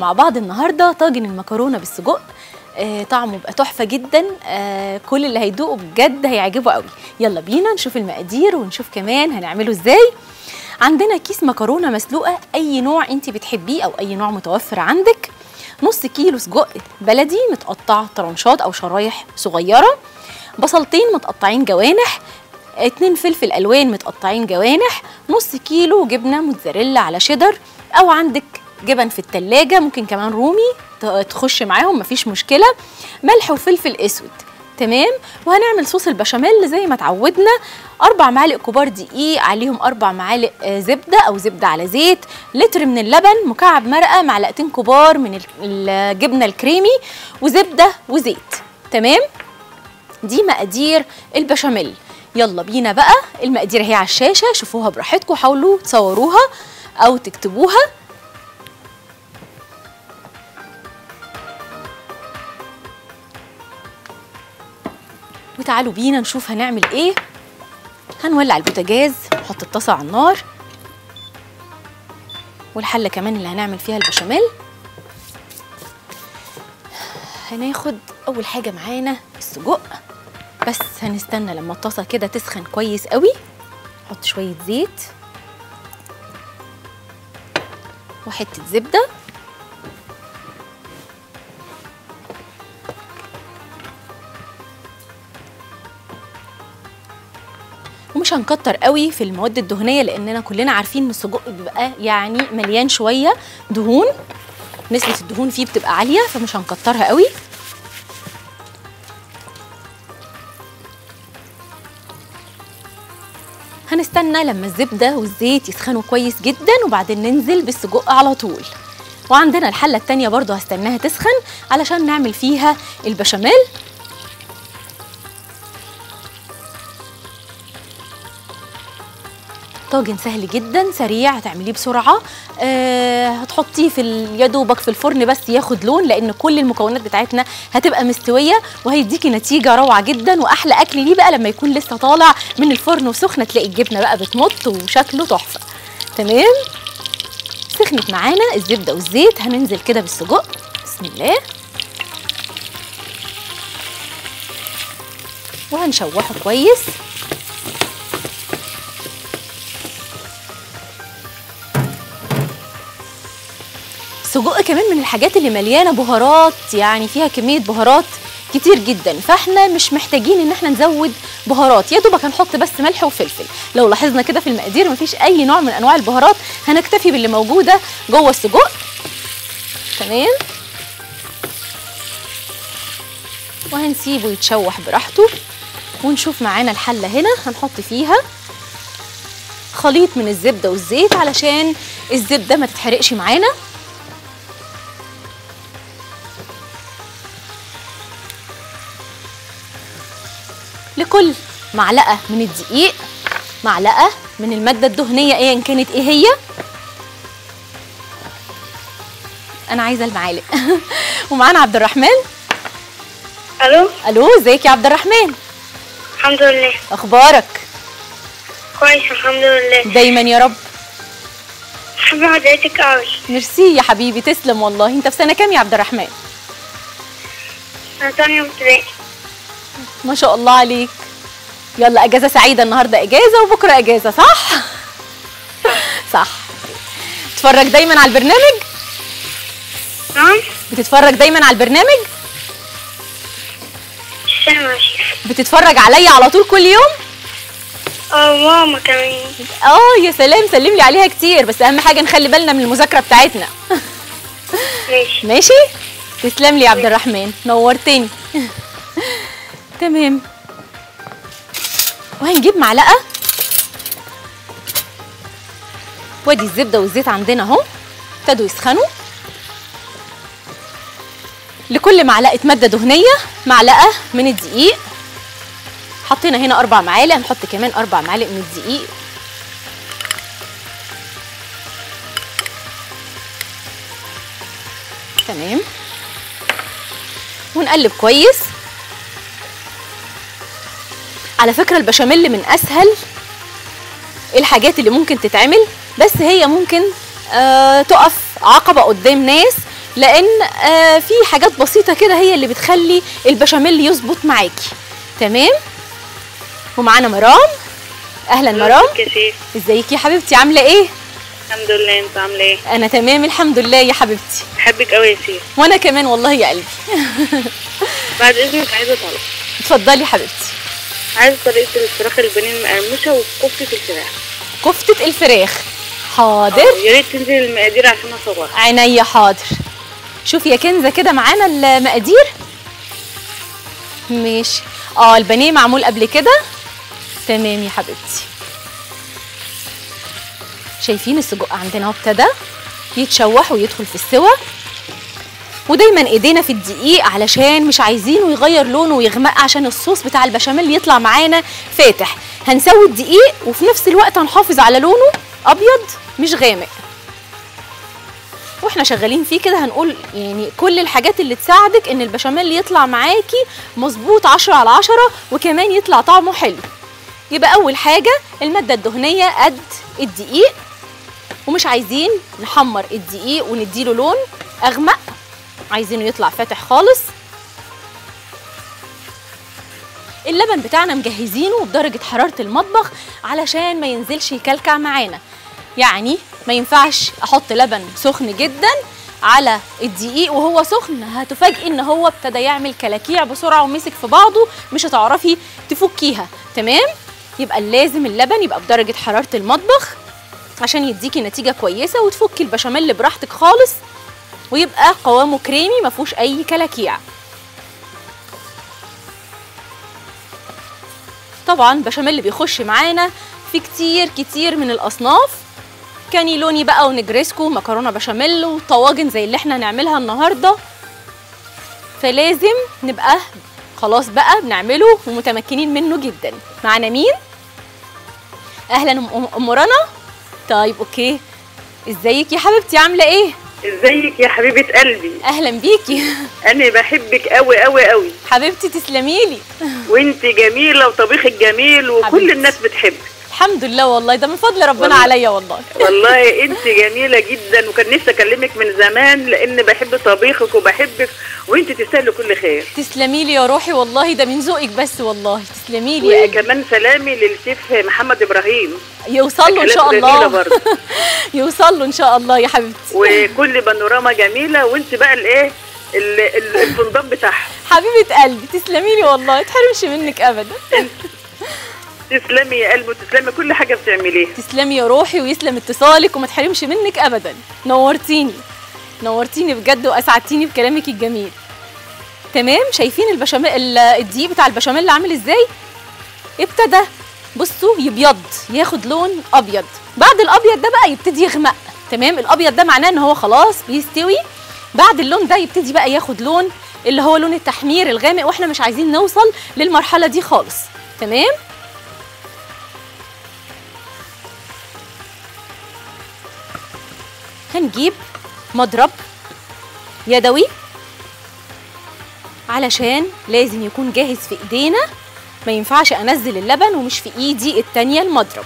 مع بعض النهارده طاجن المكرونه بالسجق آه طعمه بقى تحفه جدا آه كل اللي هيدوقه بجد هيعجبه قوي يلا بينا نشوف المقادير ونشوف كمان هنعمله ازاي عندنا كيس مكرونه مسلوقه اي نوع انت بتحبيه او اي نوع متوفر عندك نص كيلو سجق بلدي متقطع طرنشات او شرايح صغيره بصلتين متقطعين جوانح اتنين فلفل الوان متقطعين جوانح نص كيلو جبنه موتزاريلا على شيدر او عندك جبن في التلاجة ممكن كمان رومي ت- تخش معاهم مفيش مشكله ملح وفلفل اسود تمام وهنعمل صوص البشاميل زي ما اتعودنا اربع معالق كبار دقيق عليهم اربع معالق آه، زبده او زبده على زيت لتر من اللبن مكعب مرقه معلقتين كبار من ال- الجبنه الكريمي وزبده وزيت تمام دي مقادير البشاميل يلا بينا بقى المقادير اهي على الشاشه شوفوها براحتكم حاولوا تصوروها او تكتبوها وتعالوا بينا نشوف هنعمل ايه هنولع البوتاجاز نحط الطاسه على النار والحله كمان اللي هنعمل فيها البشاميل هناخد اول حاجه معانا السجق بس هنستنى لما الطاسه كده تسخن كويس قوي نحط شويه زيت وحته زبده ومش هنكتر قوي في المواد الدهنيه لاننا كلنا عارفين ان السجق بيبقى يعني مليان شويه دهون نسبه الدهون فيه بتبقى عاليه فمش هنكترها قوي هنستنى لما الزبده والزيت يسخنوا كويس جدا وبعدين ننزل بالسجق على طول وعندنا الحله التانية برضو هستناها تسخن علشان نعمل فيها البشاميل طاجن سهل جدا سريع هتعمليه بسرعه أه هتحطيه في ال- يا دوبك في الفرن بس ياخد لون لان كل المكونات بتاعتنا هتبقى مستويه وهيديكي نتيجه روعه جدا واحلى اكل ليه بقى لما يكون لسه طالع من الفرن وسخنه تلاقي الجبنه بقى بتمط وشكله تحفه تمام سخنت معانا الزبده والزيت هننزل كده بالسجق بسم الله وهنشوحه كويس السجق كمان من الحاجات اللي مليانه بهارات يعني فيها كميه بهارات كتير جدا فاحنا مش محتاجين ان احنا نزود بهارات يا دوبك هنحط بس ملح وفلفل لو لاحظنا كده في المقادير مفيش اي نوع من انواع البهارات هنكتفي باللي موجوده جوه السجق تمام وهنسيبه يتشوح براحته ونشوف معانا الحله هنا هنحط فيها خليط من الزبده والزيت علشان الزبده ما تتحرقش معانا لكل معلقه من الدقيق معلقه من الماده الدهنيه ايا كانت ايه هي انا عايزه المعالق ومعانا عبد الرحمن الو الو ازيك يا عبد الرحمن الحمد لله اخبارك كويس الحمد لله دايما يا رب حابة حضرتك قوي ميرسي يا حبيبي تسلم والله انت في سنه كام يا عبد الرحمن انا تانية ابتدائي ما شاء الله عليك يلا اجازه سعيده النهارده اجازه وبكره اجازه صح صح تتفرج دايما على البرنامج نعم بتتفرج دايما على البرنامج السلام عليكم بتتفرج عليا على طول كل يوم اه ماما كمان اه يا سلام سلم لي عليها كتير بس اهم حاجه نخلي بالنا من المذاكره بتاعتنا ماشي ماشي تسلم لي يا عبد الرحمن نورتني تمام وهنجيب معلقه وادي الزبده والزيت عندنا اهو ابتدوا يسخنوا لكل معلقه ماده دهنيه معلقه من الدقيق حطينا هنا اربع معالق هنحط كمان اربع معالق من الدقيق تمام ونقلب كويس على فكرة البشاميل من أسهل الحاجات اللي ممكن تتعمل بس هي ممكن آه تقف عقبة قدام ناس لان آه في حاجات بسيطه كده هي اللي بتخلي البشاميل يظبط معاكي تمام ومعانا مرام اهلا مرام ازيك يا شيف ازيك يا حبيبتي عامله ايه الحمد لله انت عامله ايه انا تمام الحمد لله يا حبيبتي بحبك قوي يا شيف وانا كمان والله يا قلبي بعد اذنك عايزه طلب اتفضلي حبيبتي عايزه طريقه الفراخ البانيه المقرمشه وكفته الفراخ كفته الفراخ آه، حاضر يا ريت تنزل المقادير عشان اصورها عينيا حاضر شوفي يا كنزه كده معانا المقادير ماشي اه البانيه معمول قبل كده تمام يا حبيبتي شايفين السجق عندنا اهو ابتدى يتشوح ويدخل في السوا ودايما ايدينا في الدقيق علشان مش عايزينه يغير لونه ويغمق عشان الصوص بتاع البشاميل يطلع معانا فاتح هنسوي الدقيق وفي نفس الوقت هنحافظ على لونه ابيض مش غامق واحنا شغالين فيه كده هنقول يعني كل الحاجات اللي تساعدك ان البشاميل يطلع معاكي مظبوط 10 على 10 وكمان يطلع طعمه حلو يبقى اول حاجه الماده الدهنيه قد الدقيق ومش عايزين نحمر الدقيق ونديله لون اغمق عايزينه يطلع فاتح خالص اللبن بتاعنا مجهزينه بدرجة حرارة المطبخ علشان ما ينزلش يكلكع معانا يعني ما ينفعش احط لبن سخن جدا على الدقيق وهو سخن هتفاجئي ان هو ابتدى يعمل كلاكيع بسرعه ومسك في بعضه مش هتعرفي تفكيها تمام يبقى لازم اللبن يبقى بدرجه حراره المطبخ عشان يديكي نتيجه كويسه وتفكي البشاميل براحتك خالص ويبقى قوامه كريمي ما فيهوش اي كلاكيع طبعا البشاميل بيخش معانا في كتير كتير من الاصناف كانيلوني بقى ونجريسكو مكرونه بشاميل وطواجن زي اللي احنا هنعملها النهارده فلازم نبقى خلاص بقى بنعمله ومتمكنين منه جدا معانا مين اهلا ام أم رنا طيب اوكي ازيك يا حبيبتي عامله ايه ازيك يا حبيبه قلبي اهلا بيكي انا بحبك قوي قوي قوي حبيبتي تسلميلي وانت جميله وطبيخك جميل وكل حبيبتي. الناس بتحبك الحمد لله والله ده من فضل ربنا والله. عليا والله والله انت جميله جدا وكان نفسي اكلمك من زمان لان بحب طبيخك وبحبك وانت تستاهلي كل خير تسلمي لي يا روحي والله ده من ذوقك بس والله تسلمي لي يا قلبي. وكمان سلامي للشيف محمد ابراهيم يوصل له ان شاء أكلات جميلة الله برضه. يوصل له ان شاء الله يا حبيبتي وكل بانوراما جميله وانت بقى الايه ال- ال- الفندق بتاعها حبيبه قلبي تسلمي لي والله ما تحرمش منك ابدا تسلمي يا قلبي وتسلمي كل حاجه بتعمليها تسلمي يا روحي ويسلم اتصالك وما تحرمش منك ابدا نورتيني نورتيني بجد واسعدتيني بكلامك الجميل تمام شايفين البشاميل ال- الدقيق بتاع البشاميل عامل ازاي ابتدى بصوا يبيض ياخد لون ابيض بعد الابيض ده بقى يبتدي يغمق تمام الابيض ده معناه ان هو خلاص بيستوي بعد اللون ده يبتدي بقى ياخد لون اللي هو لون التحمير الغامق واحنا مش عايزين نوصل للمرحله دي خالص تمام هنجيب مضرب يدوي علشان لازم يكون جاهز في ايدينا ما ينفعش انزل اللبن ومش في ايدي التانية المضرب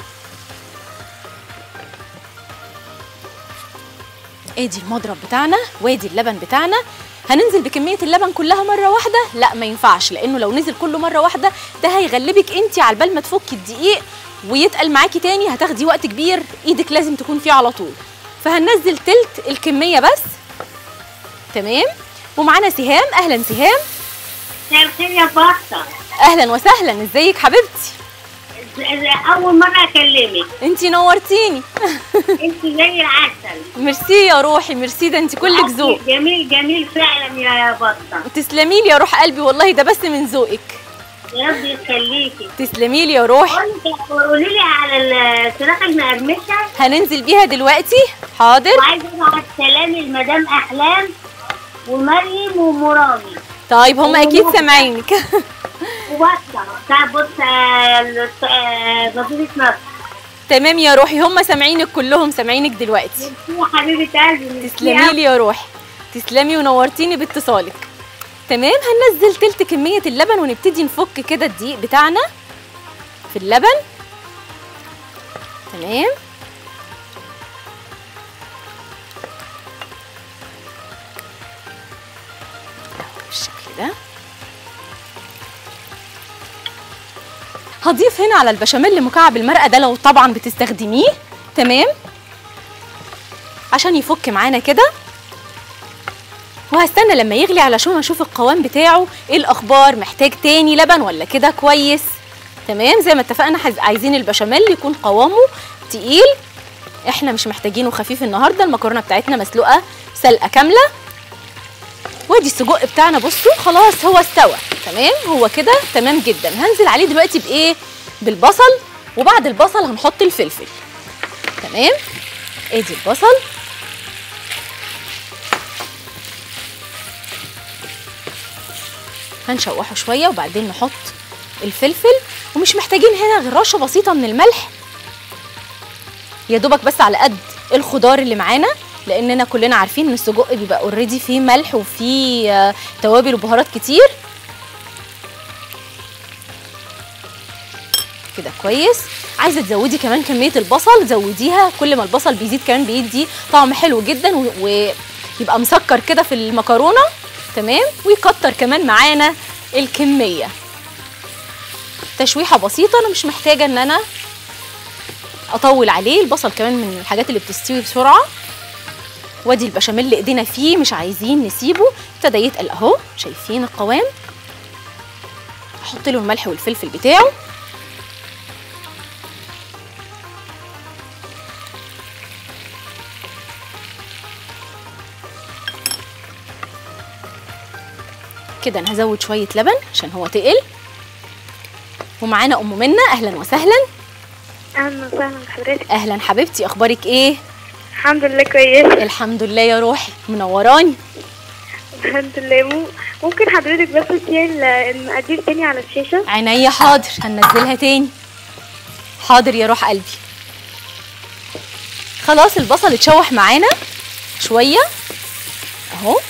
ادي المضرب بتاعنا وادي اللبن بتاعنا هننزل بكمية اللبن كلها مرة واحدة لا ما ينفعش لانه لو نزل كله مرة واحدة ده هيغلبك انت على بال ما تفكي الدقيق ويتقل معاكي تاني هتاخدي وقت كبير ايدك لازم تكون فيه على طول فهننزل تلت الكمية بس تمام ومعانا سهام اهلا سهام مساء الخير يا بطة اهلا وسهلا ازيك حبيبتي أول مرة أكلمك انتي نورتيني أنت زي العسل ميرسي يا روحي ميرسي ده انتي كلك ذوق جميل جميل فعلا يا يا بطة تسلمي لي يا روح قلبي والله ده بس من ذوقك يا رب يخليكي تسلمي لي يا روحي قولي لي على الفراخ المقرمشة هننزل بيها دلوقتي حاضر وعايزة أبعت سلامي لمدام أحلام ومريم ومرامي طيب هم اكيد سامعينك وبطة بتاع بص مدينة نصر تمام يا روحي هم سامعينك كلهم سامعينك دلوقتي يا حبيبة قلبي تسلمي لي يا روحي تسلمي ونورتيني باتصالك تمام هننزل تلت كمية اللبن ونبتدي نفك كده الدقيق بتاعنا في اللبن تمام كده هضيف هنا على البشاميل مكعب المرقه ده لو طبعا بتستخدميه تمام عشان يفك معانا كده وهستنى لما يغلي علشان اشوف القوام بتاعه ايه الاخبار محتاج تاني لبن ولا كده كويس تمام زي ما اتفقنا حز- عايزين البشاميل يكون قوامه تقيل احنا مش محتاجينه خفيف النهارده المكرونه بتاعتنا مسلوقه سلقه كامله وادي السجق بتاعنا بصوا خلاص هو استوى تمام هو كده تمام جدا هنزل عليه دلوقتي بايه بالبصل وبعد البصل هنحط الفلفل تمام ادي البصل هنشوحه شويه وبعدين نحط الفلفل ومش محتاجين هنا غير رشه بسيطه من الملح يا دوبك بس على قد الخضار اللي معانا لاننا كلنا عارفين ان السجق بيبقى اوريدي فيه ملح وفيه آه، توابل وبهارات كتير كده كويس عايزه تزودي كمان كميه البصل زوديها كل ما البصل بيزيد كمان بيدي طعم حلو جدا و- ويبقى مسكر كده في المكرونه تمام ويكتر كمان معانا الكميه تشويحه بسيطه انا مش محتاجه ان انا اطول عليه البصل كمان من الحاجات اللي بتستوي بسرعه وادي البشاميل اللي ايدينا فيه مش عايزين نسيبه ابتدى يتقل اهو شايفين القوام احط له الملح والفلفل بتاعه كده انا هزود شويه لبن عشان هو تقل ومعانا ام منى اهلا وسهلا اهلا وسهلا بحضرتك اهلا حبيبتي اخبارك ايه الحمد لله كويس الحمد لله يا روحي منوراني الحمد لله مو- ممكن حضرتك بس تديني ال- المقادير تاني على الشاشة عينيا حاضر هننزلها تاني حاضر يا روح قلبي خلاص البصل اتشوح معانا شويه اهو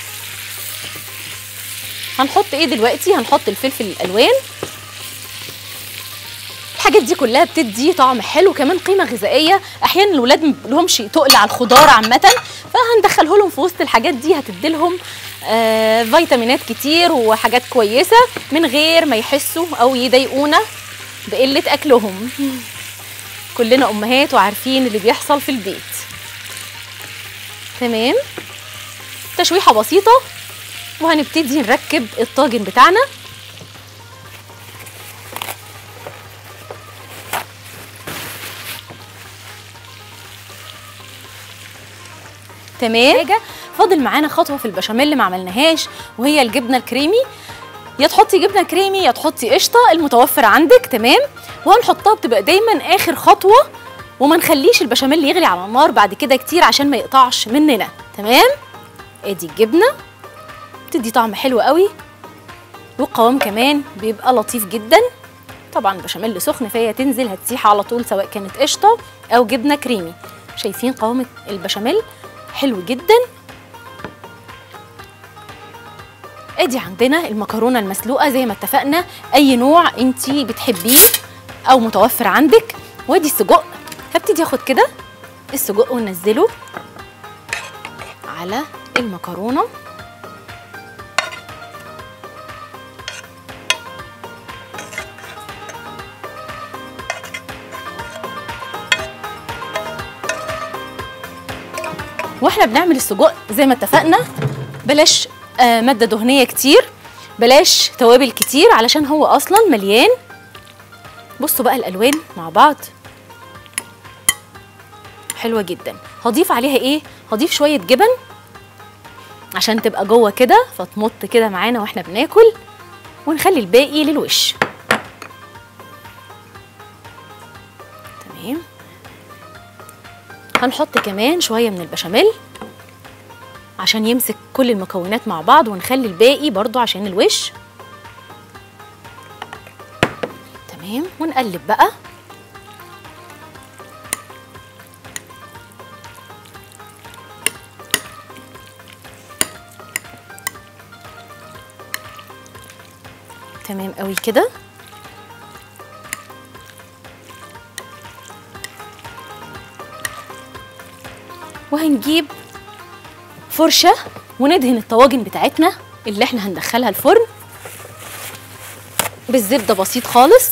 هنحط ايه دلوقتي هنحط الفلفل الالوان الحاجات دي كلها بتدي طعم حلو كمان قيمه غذائيه احيانا الولاد ما لهمش تقل على الخضار عامه فهندخله لهم في وسط الحاجات دي هتدي لهم آه فيتامينات كتير وحاجات كويسه من غير ما يحسوا او يضايقونا بقله اكلهم كلنا امهات وعارفين اللي بيحصل في البيت تمام تشويحه بسيطه وهنبتدي نركب الطاجن بتاعنا تمام حاجه فاضل معانا خطوه في البشاميل ما عملناهاش وهي الجبنه الكريمي يا تحطي جبنه كريمي يا تحطي قشطه المتوفر عندك تمام وهنحطها بتبقى دايما اخر خطوه وما نخليش البشاميل يغلي على النار بعد كده كتير عشان ما يقطعش مننا تمام ادي الجبنه بتدي طعم حلو قوي والقوام كمان بيبقى لطيف جدا طبعا البشاميل سخن فهي تنزل هتسيح على طول سواء كانت قشطه او جبنه كريمي شايفين قوام البشاميل حلو جدا ادي عندنا المكرونه المسلوقه زي ما اتفقنا اي نوع انتي بتحبيه او متوفر عندك وادي السجق هبتدي اخد كده السجق وننزله على المكرونه واحنا بنعمل السجق زي ما اتفقنا بلاش آه ماده دهنيه كتير بلاش توابل كتير علشان هو اصلا مليان بصوا بقى الالوان مع بعض حلوه جدا هضيف عليها ايه هضيف شويه جبن عشان تبقى جوه كده فتمط كده معانا واحنا بناكل ونخلي الباقي للوش تمام هنحط كمان شويه من البشاميل عشان يمسك كل المكونات مع بعض ونخلي الباقي برضو عشان الوش تمام ونقلب بقى تمام قوي كده وهنجيب فرشة وندهن الطواجن بتاعتنا اللي احنا هندخلها الفرن بالزبده بسيط خالص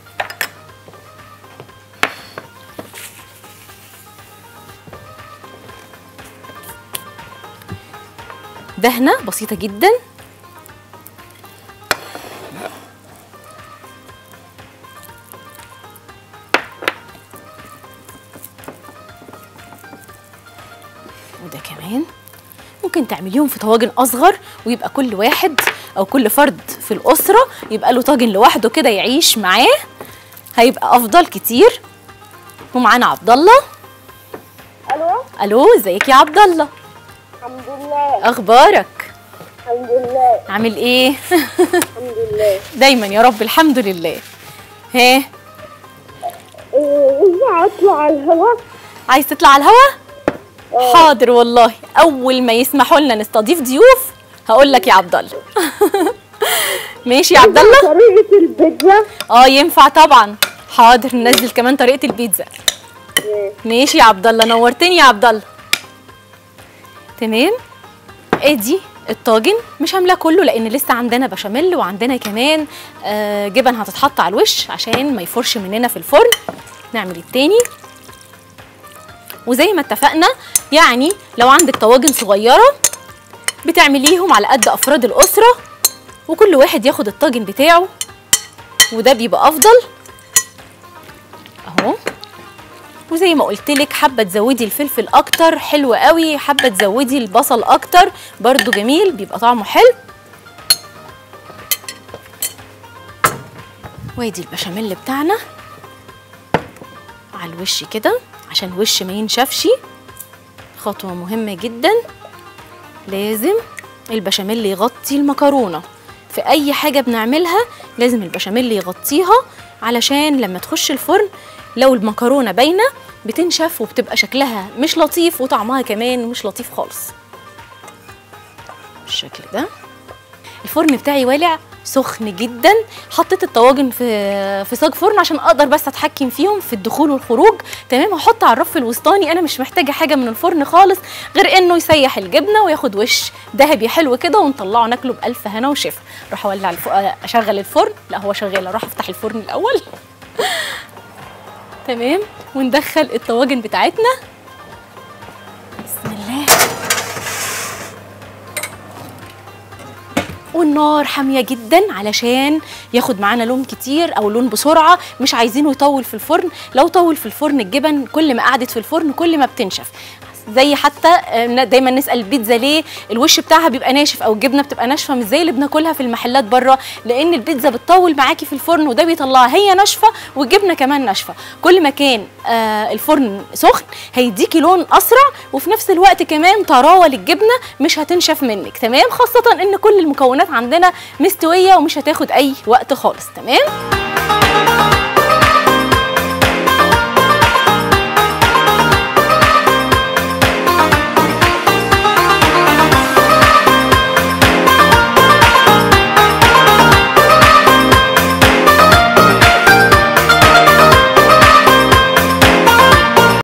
دهنه بسيطه جدا وده كمان ممكن تعمليهم في طواجن اصغر ويبقى كل واحد او كل فرد في الاسره يبقى له طاجن لوحده كده يعيش معاه هيبقى افضل كتير ومعانا عبد الله الو الو ازيك يا عبد الله الحمد لله اخبارك الحمد لله عامل ايه الحمد لله دايما يا رب الحمد لله ها ازاي اطلع على الهواء عايز تطلع على الهوا حاضر والله اول ما يسمحوا لنا نستضيف ضيوف هقول لك يا عبد الله ماشي يا عبد الله طريقة البيتزا اه ينفع طبعا حاضر ننزل كمان طريقه البيتزا ماشي يا عبد الله نورتني يا عبد الله تمام ادي الطاجن مش هاملاه كله لان لسه عندنا بشاميل وعندنا كمان آه جبن هتتحط على الوش عشان ما يفرش مننا في الفرن نعمل التاني وزي ما اتفقنا يعني لو عندك طواجن صغيره بتعمليهم على قد افراد الاسره وكل واحد ياخد الطاجن بتاعه وده بيبقى افضل اهو وزي ما قلت لك حابه تزودي الفلفل اكتر حلو قوي حابه تزودي البصل اكتر برضو جميل بيبقى طعمه حلو وادي البشاميل بتاعنا على الوش كده عشان الوش ما ينشفش خطوه مهمه جدا لازم البشاميل يغطي المكرونه في اي حاجه بنعملها لازم البشاميل يغطيها علشان لما تخش الفرن لو المكرونه باينه بتنشف وبتبقى شكلها مش لطيف وطعمها كمان مش لطيف خالص بالشكل ده الفرن بتاعي والع سخن جدا حطيت الطواجن في في صاج فرن عشان اقدر بس اتحكم فيهم في الدخول والخروج تمام هحط على الرف الوسطاني انا مش محتاجه حاجه من الفرن خالص غير انه يسيح الجبنه وياخد وش ذهبي حلو كده ونطلعه ناكله بالف هنا وشفا اروح اولع الف... اشغل الفرن لا هو شغال اروح افتح الفرن الاول تمام وندخل الطواجن بتاعتنا بسم الله والنار حاميه جدا علشان ياخد معانا لون كتير او لون بسرعه مش عايزينه يطول في الفرن لو طول في الفرن الجبن كل ما قعدت في الفرن كل ما بتنشف زي حتى آه، دايما نسال البيتزا ليه الوش بتاعها بيبقى ناشف او الجبنه بتبقى ناشفه مش زي اللي بناكلها في المحلات بره لان البيتزا بتطول معاكي في الفرن وده بيطلعها هي ناشفه والجبنه كمان ناشفه كل ما كان آه الفرن سخن هيديكي لون اسرع وفي نفس الوقت كمان طراوه للجبنه مش هتنشف منك تمام خاصه ان كل المكونات عندنا مستويه ومش هتاخد اي وقت خالص تمام